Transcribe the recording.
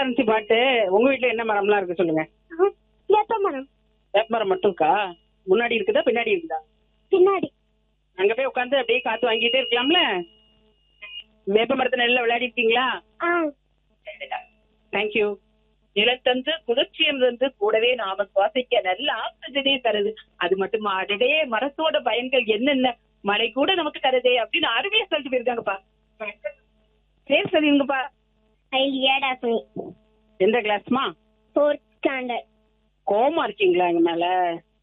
இருந்துச்சு பாட்டு உங்க வீட்ல என்ன மரம்லாம் இருக்கு சொல்லுங்க வேப்ப மரம் வேப்பமரம் மட்டும் இருக்கா முன்னாடி இருக்குதா பின்னாடி இருக்குதா பின்னாடி அங்க போய் உட்காந்து அப்படியே காத்து வாங்கிட்டே இருக்கலாம்ல வேப்ப மரத்து நெல்ல விளையாடி இருக்கீங்களா ஆ தேங்க்யூ நிலத்தந்து குளிர்ச்சியம் தந்து கூடவே நாம சுவாசிக்க நல்ல ஆக்சிஜனே தருது அது மட்டுமா அடடே மரத்தோட பயன்கள் என்னென்ன மழை கூட நமக்கு தருதே அப்படின்னு அருமையா சொல்லிட்டு போயிருக்காங்கப்பா பேர் சொல்லிருங்கப்பா ஐல் ஏடாஸ்மி எந்த கிளாஸ்மா ஃபோர்த் ஸ்டாண்டர்ட் கோமா இருக்கீங்களா எங்க மேல